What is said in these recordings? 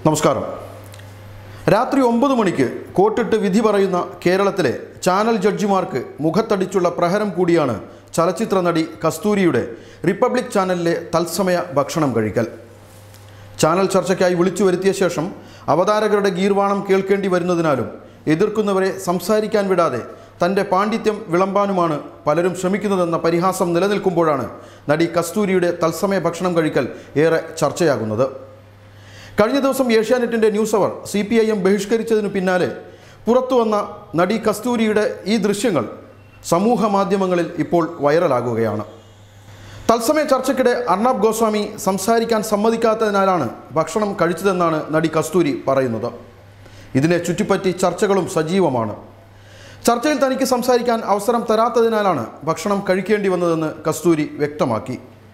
നമസ്കാരം രാത്രി ഒമ്പത് മണിക്ക് കോട്ടിട്ട് വിധി പറയുന്ന കേരളത്തിലെ ചാനൽ ജഡ്ജിമാർക്ക് മുഖത്തടിച്ചുള്ള പ്രഹരം കൂടിയാണ് ചലച്ചിത്ര നടി കസ്തൂരിയുടെ റിപ്പബ്ലിക് ചാനലിലെ തത്സമയ ഭക്ഷണം കഴിക്കൽ ചാനൽ ചർച്ചയ്ക്കായി വിളിച്ചു വരുത്തിയ ശേഷം അവതാരകരുടെ ഗീർവാണം കേൾക്കേണ്ടി വരുന്നതിനാലും എതിർക്കുന്നവരെ സംസാരിക്കാൻ വിടാതെ തൻ്റെ പാണ്ഡിത്യം വിളമ്പാനുമാണ് പലരും ശ്രമിക്കുന്നതെന്ന പരിഹാസം നിലനിൽക്കുമ്പോഴാണ് നടി കസ്തൂരിയുടെ തത്സമയ ഭക്ഷണം കഴിക്കൽ ഏറെ ചർച്ചയാകുന്നത് കഴിഞ്ഞ ദിവസം ഏഷ്യാനെറ്റിൻ്റെ news hour C P I M ബഹിഷ്കരിച്ചതിനു പിന്നാലെ പുറത്തു വന്ന നടി കസ്തൂരിയുടെ ഈ ദൃശ്യങ്ങൾ സമൂഹ മാധ്യമങ്ങളിൽ ഇപ്പോൾ വൈറലാകുകയാണ് തത്സമയ ചർച്ചയ്ക്കിടെ അർണബ് ഗോസ്വാമി സംസാരിക്കാൻ സമ്മതിക്കാത്തതിനാലാണ് ഭക്ഷണം കഴിച്ചതെന്നാണ് നടി കസ്തൂരി പറയുന്നത് ഇതിനെ ചുറ്റിപ്പറ്റി ചർച്ചകളും സജീവമാണ് ചർച്ചയിൽ തനിക്ക് സംസാരിക്കാൻ അവസരം തരാത്തതിനാലാണ് ഭക്ഷണം കഴിക്കേണ്ടി വന്നതെന്ന് കസ്തൂരി വ്യക്തമാക്കി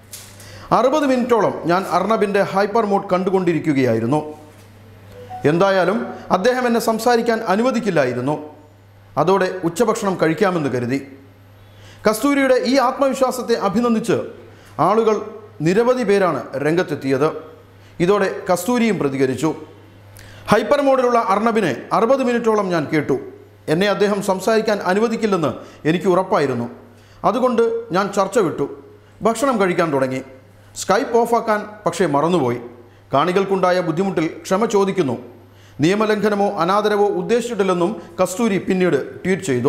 അറുപത് മിനിറ്റോളം ഞാൻ അർണബിൻ്റെ ഹൈപ്പർ മോഡ് കണ്ടുകൊണ്ടിരിക്കുകയായിരുന്നു എന്തായാലും അദ്ദേഹം എന്നെ സംസാരിക്കാൻ അനുവദിക്കില്ലായിരുന്നു അതോടെ ഉച്ചഭക്ഷണം കഴിക്കാമെന്ന് കരുതി കസ്തൂരിയുടെ ഈ ആത്മവിശ്വാസത്തെ അഭിനന്ദിച്ച് ആളുകൾ നിരവധി പേരാണ് രംഗത്തെത്തിയത് ഇതോടെ കസ്തൂരിയും പ്രതികരിച്ചു ഹൈപ്പർ മോഡിലുള്ള അർണബിനെ അറുപത് മിനിറ്റോളം ഞാൻ കേട്ടു എന്നെ അദ്ദേഹം സംസാരിക്കാൻ അനുവദിക്കില്ലെന്ന് എനിക്ക് ഉറപ്പായിരുന്നു അതുകൊണ്ട് ഞാൻ ചർച്ച വിട്ടു ഭക്ഷണം കഴിക്കാൻ തുടങ്ങി സ്കൈപ്പ് ഓഫാക്കാൻ പക്ഷേ മറന്നുപോയി കാണികൾക്കുണ്ടായ ബുദ്ധിമുട്ടിൽ ക്ഷമ ചോദിക്കുന്നു നിയമലംഘനമോ അനാദരവോ ഉദ്ദേശിച്ചിട്ടില്ലെന്നും കസ്തൂരി പിന്നീട് ട്വീറ്റ് ചെയ്തു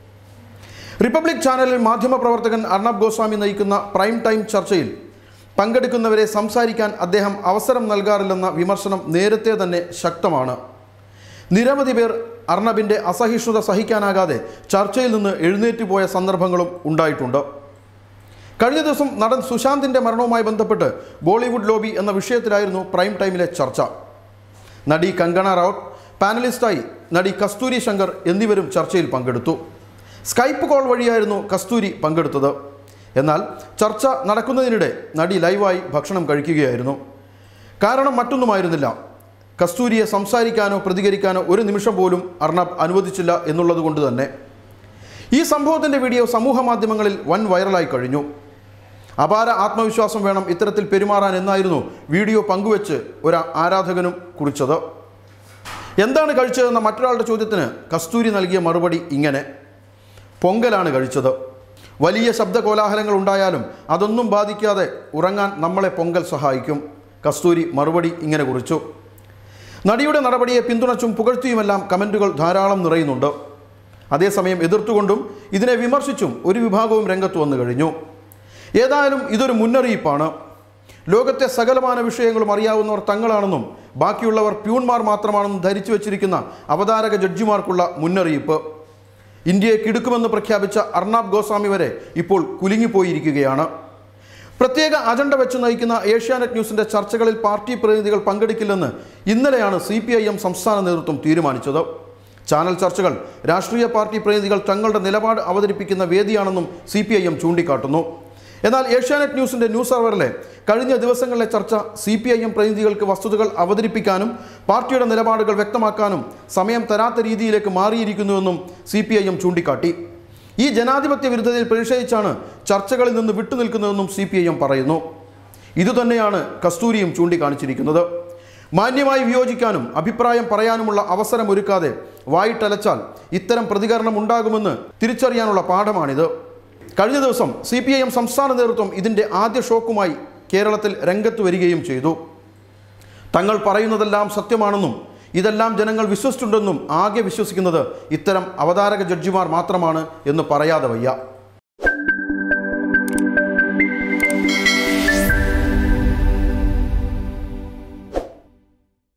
റിപ്പബ്ലിക് ചാനലിൽ മാധ്യമപ്രവർത്തകൻ അർണബ് ഗോസ്വാമി നയിക്കുന്ന പ്രൈം ടൈം ചർച്ചയിൽ പങ്കെടുക്കുന്നവരെ സംസാരിക്കാൻ അദ്ദേഹം അവസരം നൽകാറില്ലെന്ന വിമർശനം നേരത്തെ തന്നെ ശക്തമാണ് നിരവധി പേർ അർണബിൻ്റെ അസഹിഷ്ണുത സഹിക്കാനാകാതെ ചർച്ചയിൽ നിന്ന് എഴുന്നേറ്റ് പോയ സന്ദർഭങ്ങളും ഉണ്ടായിട്ടുണ്ട് കഴിഞ്ഞ ദിവസം നടൻ സുശാന്തിൻ്റെ മരണവുമായി ബന്ധപ്പെട്ട് ബോളിവുഡ് ലോബി എന്ന വിഷയത്തിലായിരുന്നു പ്രൈം ടൈമിലെ ചർച്ച നടി കങ്കണ റൌട്ട് പാനലിസ്റ്റായി നടി കസ്തൂരി ശങ്കർ എന്നിവരും ചർച്ചയിൽ പങ്കെടുത്തു സ്കൈപ്പ് കോൾ വഴിയായിരുന്നു കസ്തൂരി പങ്കെടുത്തത് എന്നാൽ ചർച്ച നടക്കുന്നതിനിടെ നടി ലൈവായി ഭക്ഷണം കഴിക്കുകയായിരുന്നു കാരണം മറ്റൊന്നുമായിരുന്നില്ല കസ്തൂരിയെ സംസാരിക്കാനോ പ്രതികരിക്കാനോ ഒരു നിമിഷം പോലും അർണബ് അനുവദിച്ചില്ല എന്നുള്ളത് കൊണ്ട് തന്നെ ഈ സംഭവത്തിൻ്റെ വീഡിയോ സമൂഹ മാധ്യമങ്ങളിൽ വൻ വൈറലായി കഴിഞ്ഞു അപാര ആത്മവിശ്വാസം വേണം ഇത്തരത്തിൽ പെരുമാറാൻ എന്നായിരുന്നു വീഡിയോ പങ്കുവെച്ച് ഒരു ആരാധകനും കുറിച്ചത് എന്താണ് കഴിച്ചതെന്ന മറ്റൊരാളുടെ ചോദ്യത്തിന് കസ്തൂരി നൽകിയ മറുപടി ഇങ്ങനെ പൊങ്കലാണ് കഴിച്ചത് വലിയ ശബ്ദ കോലാഹലങ്ങൾ ഉണ്ടായാലും അതൊന്നും ബാധിക്കാതെ ഉറങ്ങാൻ നമ്മളെ പൊങ്കൽ സഹായിക്കും കസ്തൂരി മറുപടി ഇങ്ങനെ കുറിച്ചു നടിയുടെ നടപടിയെ പിന്തുണച്ചും പുകഴ്ത്തിയുമെല്ലാം കമൻറ്റുകൾ ധാരാളം നിറയുന്നുണ്ട് അതേസമയം എതിർത്തുകൊണ്ടും ഇതിനെ വിമർശിച്ചും ഒരു വിഭാഗവും രംഗത്ത് വന്നു കഴിഞ്ഞു ഏതായാലും ഇതൊരു മുന്നറിയിപ്പാണ് ലോകത്തെ സകലമാന വിഷയങ്ങളും അറിയാവുന്നവർ തങ്ങളാണെന്നും ബാക്കിയുള്ളവർ പ്യൂൺമാർ മാത്രമാണെന്നും ധരിച്ചു വച്ചിരിക്കുന്ന അവതാരക ജഡ്ജിമാർക്കുള്ള മുന്നറിയിപ്പ് ഇന്ത്യയെ കിടുക്കുമെന്ന് പ്രഖ്യാപിച്ച അർണാബ് ഗോസ്വാമി വരെ ഇപ്പോൾ കുലുങ്ങിപ്പോയിരിക്കുകയാണ് പ്രത്യേക അജണ്ട വെച്ച് നയിക്കുന്ന ഏഷ്യാനെറ്റ് ന്യൂസിന്റെ ചർച്ചകളിൽ പാർട്ടി പ്രതിനിധികൾ പങ്കെടുക്കില്ലെന്ന് ഇന്നലെയാണ് സി പി ഐ എം സംസ്ഥാന നേതൃത്വം തീരുമാനിച്ചത് ചാനൽ ചർച്ചകൾ രാഷ്ട്രീയ പാർട്ടി പ്രതിനിധികൾ തങ്ങളുടെ നിലപാട് അവതരിപ്പിക്കുന്ന വേദിയാണെന്നും സി പി ഐ എം ചൂണ്ടിക്കാട്ടുന്നു എന്നാൽ ഏഷ്യാനെറ്റ് ന്യൂസിന്റെ ന്യൂസ് സർവറിലെ കഴിഞ്ഞ ദിവസങ്ങളിലെ ചർച്ച സി പി ഐ എം പ്രതിനിധികൾക്ക് വസ്തുതകൾ അവതരിപ്പിക്കാനും പാർട്ടിയുടെ നിലപാടുകൾ വ്യക്തമാക്കാനും സമയം തരാത്ത രീതിയിലേക്ക് മാറിയിരിക്കുന്നുവെന്നും സി പി ഐ എം ചൂണ്ടിക്കാട്ടി ഈ ജനാധിപത്യ വിരുദ്ധതയിൽ പ്രതിഷേധിച്ചാണ് ചർച്ചകളിൽ നിന്ന് വിട്ടുനിൽക്കുന്നതെന്നും സി പി ഐ എം പറയുന്നു ഇതുതന്നെയാണ് കസ്തൂരിയും ചൂണ്ടിക്കാണിച്ചിരിക്കുന്നത് മാന്യമായി വിയോജിക്കാനും അഭിപ്രായം പറയാനുമുള്ള അവസരം ഒരുക്കാതെ വായിട്ടലച്ചാൽ ഇത്തരം പ്രതികരണം ഉണ്ടാകുമെന്ന് തിരിച്ചറിയാനുള്ള പാഠമാണിത് കഴിഞ്ഞ ദിവസം സി പി ഐ എം സംസ്ഥാന നേതൃത്വം ഇതിൻ്റെ ആദ്യ ഷോക്കുമായി കേരളത്തിൽ രംഗത്ത് വരികയും ചെയ്തു തങ്ങൾ പറയുന്നതെല്ലാം സത്യമാണെന്നും ഇതെല്ലാം ജനങ്ങൾ വിശ്വസിച്ചിട്ടുണ്ടെന്നും ആകെ വിശ്വസിക്കുന്നത് ഇത്തരം അവതാരക ജഡ്ജിമാർ മാത്രമാണ് എന്ന് പറയാതെ വയ്യ